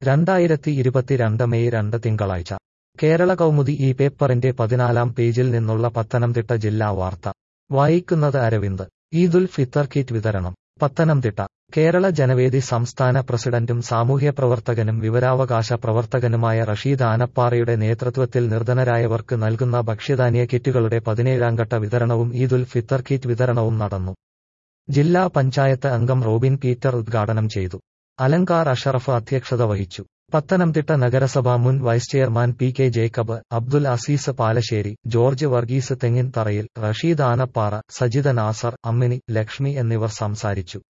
രണ്ടായിരത്തി ഇരുപത്തിരണ്ട് മെയ് രണ്ട് തിങ്കളാഴ്ച കേരള കൗമുദി ഈ പേപ്പറിന്റെ പതിനാലാം പേജിൽ നിന്നുള്ള പത്തനംതിട്ട ജില്ലാ വാർത്ത വായിക്കുന്നത് അരവിന്ദ് ഈദുൽ ഫിത്തർ കിറ്റ് വിതരണം പത്തനംതിട്ട കേരള ജനവേദി സംസ്ഥാന പ്രസിഡന്റും സാമൂഹ്യപ്രവർത്തകനും വിവരാവകാശ പ്രവർത്തകനുമായ റഷീദ് ആനപ്പാറയുടെ നേതൃത്വത്തിൽ നിർധനരായവർക്ക് നൽകുന്ന ഭക്ഷ്യധാന്യ കിറ്റുകളുടെ പതിനേഴാം ഘട്ട വിതരണവും ഈദുൽ ഫിത്തർ കിറ്റ് വിതരണവും നടന്നു ജില്ലാ പഞ്ചായത്ത് അംഗം റോബിൻ പീറ്റർ ഉദ്ഘാടനം ചെയ്തു അലങ്കാർ അഷറഫ് അധ്യക്ഷത വഹിച്ചു പത്തനംതിട്ട നഗരസഭ മുൻ vice chairman P K Jacob Abdul Azeez Palassery George Varghese Thengin Tharayil Rasheed Anappara Sajitha Nasar അമ്മിനി Lakshmi എന്നിവർ സംസാരിച്ചു